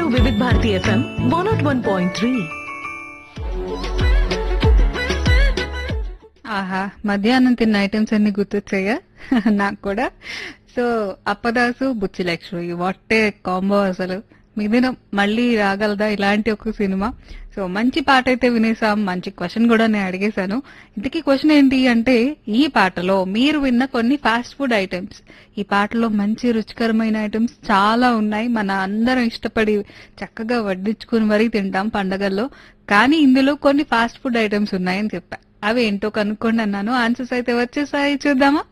వివిధ Bharati FM one not one point three ఆహా మధ్యాహ్నం తిన్న ఐటమ్స్ అన్ని గుర్తొచ్చాయా నాకు కూడా so Appadasu Buchi Lakshmi what a combo అసలు మిగిలిన మళ్ళీ రాగలదా ఇలాంటి ఒక సినిమా సో మంచి పాట అయితే వినేసాం మంచి క్వశ్చన్ కూడా నేను అడిగేశాను ఇంతకీ క్వశ్చన్ ఏంటి అంటే ఈ పాటలో మీరు విన్న కొన్ని ఫాస్ట్ ఫుడ్ ఐటమ్స్ ఈ పాటలో మంచి రుచికరమైన ఐటమ్స్ చాలా ఉన్నాయి మన అందరం ఇష్టపడి చక్కగా వడ్డించుకుని మరీ తింటాం పండగల్లో కానీ ఇందులో కొన్ని ఫాస్ట్ ఫుడ్ ఐటమ్స్ ఉన్నాయని చెప్పా అవి ఏంటో కనుక్కోండి అన్నాను ఆన్సర్స్ అయితే వచ్చేసాయి చూద్దామా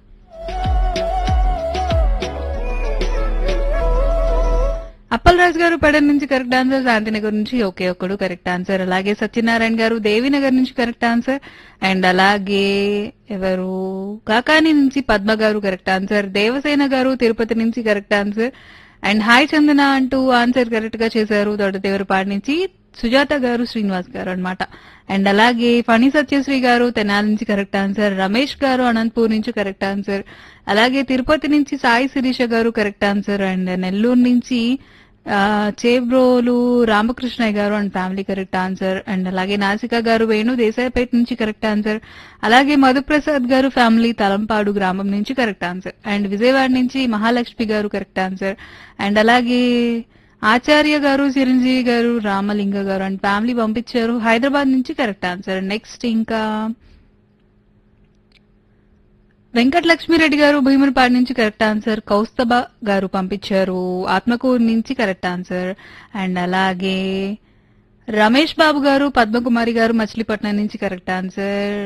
అప్పలరాజు గారు పడన్ నుంచి కరెక్ట్ ఆన్సర్ శాంతినగర్ నుంచి ఒకే ఒక్కడు కరెక్ట్ ఆన్సర్ అలాగే సత్యనారాయణ గారు దేవినగర్ నుంచి కరెక్ట్ ఆన్సర్ అండ్ అలాగే ఎవరు కాకాని నుంచి పద్మ గారు కరెక్ట్ ఆన్సర్ దేవసేన గారు తిరుపతి నుంచి correct answer and hi Chandana అంటూ ఆన్సర్ కరెక్ట్ గా చేశారు దొడ్డదేవరపాడు నుంచి సుజాత గారు శ్రీనివాస్ గారు అన్నమాట అండ్ అలాగే ఫణి సత్యశ్రీ గారు తెనాలి నుంచి కరెక్ట్ ఆన్సర్ రమేష్ గారు అనంతపూర్ నుంచి కరెక్ట్ ఆన్సర్ అలాగే తిరుపతి నుంచి సాయి శిరీష గారు కరెక్ట్ ఆన్సర్ అండ్ నెల్లూరు నుంచి ఆ, Chebrolu Ramakrishnayya garu and family correct answer and అలాగే నాసిక గారు వేణు దేశాయపేట నుంచి కరెక్ట్ ఆన్సర్ అలాగే మధుప్రసాద్ గారు ఫ్యామిలీ తలంపాడు గ్రామం నుంచి కరెక్ట్ ఆన్సర్ అండ్ విజయవాడ నుంచి మహాలక్ష్మి గారు కరెక్ట్ ఆన్సర్ అండ్ అలాగే ఆచార్య గారు చిరంజీవి గారు రామలింగ గారు అండ్ ఫ్యామిలీ పంపించారు హైదరాబాద్ నుంచి కరెక్ట్ ఆన్సర్ నెక్స్ట్ ఇంకా వెంకట లక్ష్మిరెడ్డి గారు భీమునిపాడు నుంచి కరెక్ట్ ఆన్సర్ కౌస్తభ గారు పంపించారు ఆత్మకూరు నుంచి కరెక్ట్ ఆన్సర్ అండ్ అలాగే రమేష్ బాబు గారు పద్మకుమారి గారు మచిలీపట్నం నుంచి కరెక్ట్ ఆన్సర్